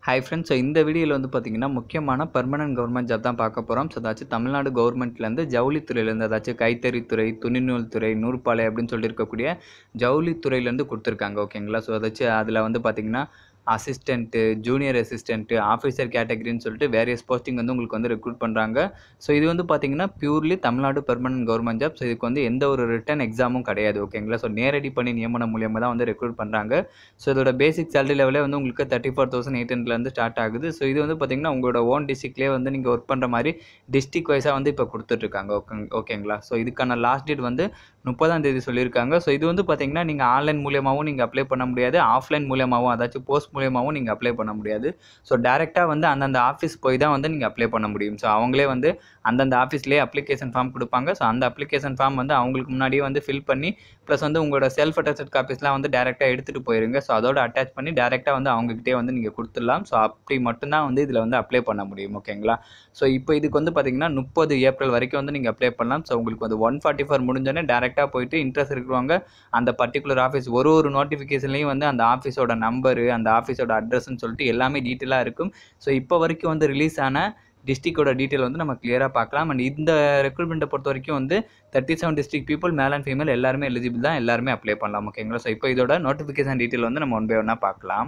hi friends so இந்த வீடியோவில் வந்து பார்த்தீங்கன்னா முக்கியமான பெர்மனன்ட் கவர்மெண்ட் ஜாப் தான் பார்க்க போகிறோம் ஸோ அதாச்சும் தமிழ்நாடு கவர்மெண்ட்லேருந்து ஜவுளித்துறையிலேருந்து அதாச்சும் கைத்தறித்துறை துணிநூல் துறை நூற்பாலை அப்படின்னு சொல்லி இருக்கக்கூடிய ஜவுளித்துறையிலேருந்து கொடுத்துருக்காங்க ஓகேங்களா ஸோ அதாச்சும் அதில் வந்து பார்த்தீங்கன்னா அசிஸ்டண்ட்டு ஜூனியர் அசிஸ்டண்ட்டு ஆஃபீஸர் கேட்டகரின்னு சொல்லிட்டு வேரியஸ் போஸ்டிங் வந்து உங்களுக்கு வந்து ரெக்ரூட் பண்ணுறாங்க ஸோ இது வந்து பார்த்தீங்கன்னா purely Tamil Nadu permanent government job so இதுக்கு வந்து எந்த ஒரு ரிட்டன் எக்ஸாமும் கிடையாது ஓகேங்களா ஸோ நேரடி பணி நியமனம் மூலியமாக தான் வந்து ரெக்ரூட் பண்ணுறாங்க ஸோ இதோட பேசிக் சேலரி லெவலே வந்து உங்களுக்கு தேர்ட்டி ஃபோர் தௌசண்ட் எயிட் ஹண்ட்ரட்லேருந்து ஸ்டார்ட் ஆகுது ஸோ இது வந்து பார்த்தீங்கன்னா உங்களோட ஓன் டிஸ்ட்ரிக்ட்லேயே வந்து நீங்கள் ஒர்க் பண்ணுற மாதிரி டிஸ்ட்ரிக் வைஸாக வந்து இப்போ கொடுத்துட்ருக்காங்க ஓகே ஓகேங்களா ஸோ இதுக்கான லாஸ்ட் டேட் வந்து முப்பதாம் தேதி சொல்லியிருக்காங்க ஸோ இது வந்து பார்த்தீங்கன்னா நீங்கள் ஆன்லைன் மூலியமாகவும் நீங்கள் அப்ளை பண்ண முடியாது ஆஃப்லைன் மூலியமாகவும் அதாச்சும் போஸ்ட் மூலியமாகவும் நீங்கள் அப்ளை பண்ண முடியாது ஸோ டேரெக்டாக வந்து அந்தந்த ஆஃபீஸ் போய் தான் வந்து நீங்கள் அப்ளை பண்ண முடியும் ஸோ அவங்களே வந்து அந்தந்த ஆஃபீஸ்லேயே அப்ளிகேஷன் ஃபார்ம் கொடுப்பாங்க ஸோ அந்த அப்ளிகேஷன் ஃபார்ம் வந்து அவங்களுக்கு முன்னாடியே வந்து ஃபில் பண்ணி ப்ளஸ் வந்து உங்களோட செல்ஃப் அட்டஸ்ட் காப்பீஸ்லாம் வந்து டேரெக்டாக எடுத்துகிட்டு போயிருங்க ஸோ அதோட அட்டாச் பண்ணி டேரெக்டாக வந்து அவங்ககிட்டே வந்து நீங்கள் கொடுத்துடலாம் ஸோ அப்படி மட்டும்தான் வந்து இதில் வந்து அப்ளை பண்ண முடியும் ஓகேங்களா ஸோ இப்போ இதுக்கு வந்து பார்த்தீங்கன்னா முப்பது ஏப்ரல் வரைக்கும் வந்து நீங்கள் அப்ளை பண்ணலாம் ஸோ உங்களுக்கு வந்து ஒன் ஃபார்ட்டி ஃபோர் முடிஞ்சோடனே டேரெக்டாக போயிட்டு இன்ட்ரெஸ்ட் இருக்கிறவங்க அந்த பர்டிகுலர் ஆஃபீஸ் ஒரு ஒரு நோட்டிஃபிகேஷன்லேயும் வந்து அந்த ஆஃபீஸோட நம்பரு அந்த ஆஃபீஸோட அட்ரஸ்ன்னு சொல்லிட்டு எல்லாமே டீட்டெயிலாக இருக்கும் ஸோ இப்போ வரைக்கும் வந்து ரிலீஸ் ஆன டிஸ்ட்ரிக்டோட டீட்டெயில் வந்து நம்ம கிளியராக பார்க்கலாம் அண்ட் இந்த ரெக்ரூட்மெண்ட்டை பொறுத்த வரைக்கும் வந்து thirty seven district people male and female எல்லாருமே எலிஜிபிள் தான் எல்லாருமே அப்ளை பண்ணலாம் ஓகேங்களா ஸோ இப்போ இதோட நோட்டிஃபிகேஷன் டீட்டெயில் வந்து நம்ம ஒன் பை ஒன்னாக பார்க்கலாம்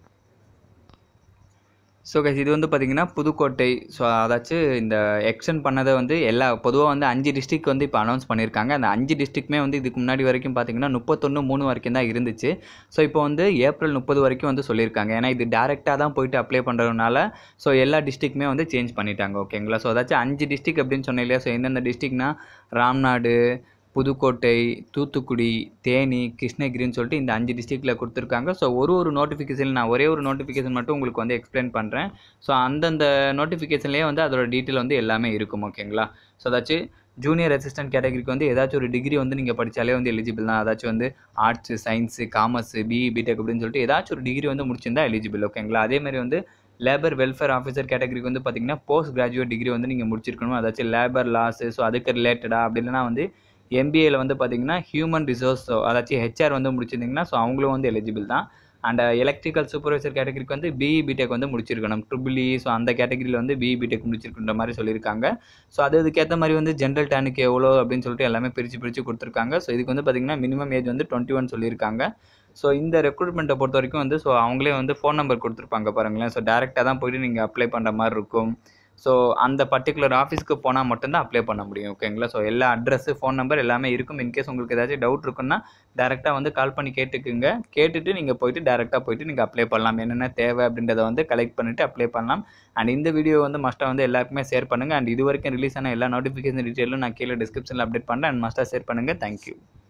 ஸோ கைஸ் இது வந்து பார்த்திங்கன்னா புதுக்கோட்டை ஸோ அதாச்சும் இந்த எக்ஸ்டெண்ட் பண்ணதை வந்து எல்லா பொதுவாக வந்து அஞ்சு டிஸ்ட்ரிக் வந்து இப்போ அனௌன்ஸ் பண்ணியிருக்காங்க அந்த அஞ்சு டிஸ்ட்ரிக்மே வந்து இதுக்கு முன்னாடி வரைக்கும் பார்த்திங்கன்னா முப்பத்தொன்று மூணு வரைக்கும் தான் இருந்துச்சு ஸோ இப்போ வந்து ஏப்ரல் முப்பது வரைக்கும் வந்து சொல்லியிருக்காங்க ஏன்னா இது டேரெக்டாக தான் போயிட்டு அப்ளை பண்ணுறதுனால ஸோ எல்லா டிஸ்ட்ரிக்மே வந்து சேஞ்ச் பண்ணிட்டாங்க ஓகேங்களா ஸோ அதாச்சும் அஞ்சு டிஸ்ட்ரிக் அப்படின்னு சொன்னேன் இல்லையா ஸோ எந்தெந்த டிஸ்ட்ரிக்னா ராம்நாடு புதுக்கோட்டை தூத்துக்குடி தேனி கிருஷ்ணகிரின்னு சொல்லிட்டு இந்த அஞ்சு டிஸ்ட்ரிக்டில் கொடுத்துருக்காங்க ஸோ ஒரு ஒரு நோட்டிஃபிகேஷன் நான் ஒரே ஒரு நோட்டிஃபிகேஷன் மட்டும் உங்களுக்கு வந்து எக்ஸ்பிளைன் பண்ணுறேன் ஸோ அந்தந்த நோட்டிஃபிகேஷன்லேயே வந்து அதோட டீட்டெயில் வந்து எல்லாமே இருக்கும் ஓகேங்களா ஸோ அதாச்சும் ஜூனியர் அசிஸ்டன்ட் கேட்டகரிக்கு வந்து ஏதாச்சும் ஒரு டிகிரி வந்து நீங்கள் படித்தாலே வந்து எலிஜிபிள் தான் அதாச்சும் வந்து arts science commerce BE BTech அப்படின்னு சொல்லிட்டு ஏதாச்சும் ஒரு டிகிரி வந்து முடிச்சிருந்தா எலிஜிபிள் ஓகேங்களா அதேமாதிரி வந்து லேபர் வெல்ஃபேர் ஆஃபீஸர் கேட்டகரிக்கு வந்து பார்த்தீங்கன்னா போஸ்ட் கிராஜுவேட் டிகிரி வந்து நீங்கள் முடிச்சிருக்கணும் அதாச்சும் லேபர் லாஸு ஸோ அதுக்கு ரிலேட்டடாக அப்படி இல்லைனா வந்து எம்பிஏல வந்து பார்த்தீங்கன்னா ஹியூமன் ரிசோர்ஸ் அதாச்சும் ஹெச்ஆர் வந்து முடிச்சிருந்தீங்கன்னா ஸோ அவங்களும் வந்து எலிஜிபிள் தான் அண்ட் எலக்ட்ரிக்கல் சூப்பர்வைசர் கேட்டகரிக்கு வந்து பிஇ பிடெக் வந்து முடிச்சிருக்கணும் ட்ரிபிளி ஸோ அந்த கேட்டகரியில் வந்து பிஇ பிடெக் முடிச்சிருக்குன்ற மாதிரி சொல்லியிருக்காங்க ஸோ அது இதுக்கேற்ற மாதிரி வந்து ஜென்ரல் டேனுக்கு எவ்வளோ அப்படின்னு சொல்லிட்டு எல்லாமே பிரித்து பிரித்து கொடுத்துருக்காங்க ஸோ இதுக்கு வந்து பார்த்திங்கன்னா மினிமம் ஏஜ் வந்து டுவெண்ட்டி ஒன் சொல்லியிருக்காங்க ஸோ இந்த ரெக்ரூட்மெண்ட்டை பொறுத்த வரைக்கும் வந்து ஸோ அவங்களே வந்து ஃபோன் நம்பர் கொடுத்துருப்பாங்க பாருங்களேன் ஸோ டேரெக்டாக தான் போயிட்டு நீங்கள் அப்ளை பண்ணுற மாதிரி இருக்கும் ஸோ அந்த பர்டிகுலர் ஆஃபீஸ்க்கு போனால் மட்டும்தான் அப்ளை பண்ண முடியும் ஓகேங்களா ஸோ எல்லா அட்ரஸ்ஸு ஃபோன் நம்பர் எல்லாமே இருக்கும் இன்கேஸ் உங்களுக்கு ஏதாச்சும் டவுட் இருக்குன்னா டேரெக்டாக வந்து கால் பண்ணி கேட்டுக்குங்க கேட்டுட்டு நீங்கள் போயிட்டு டேரெக்டாக போயிட்டு நீங்கள் அப்ளை பண்ணலாம் என்னென்ன தேவை அப்படின்றத வந்து கலெக்ட் பண்ணிவிட்டு அப்ளை பண்ணலாம் அண்ட் இந்த வீடியோ வந்து மஸ்ட்டாக வந்து எல்லாருக்குமே ஷேர் பண்ணுங்கள் அண்ட் இது வரைக்கும் ரிலீஸ் ஆன எல்லா நோட்டிஃபிகேஷன் டீட்டெயிலும் நான் கீழே டிஸ்கிரிப்ஷனில் அப்டேட் பண்ணுறேன் அண்ட் மஸ்ட்டாக ஷேர் பண்ணுங்கள் தேங்க்யூ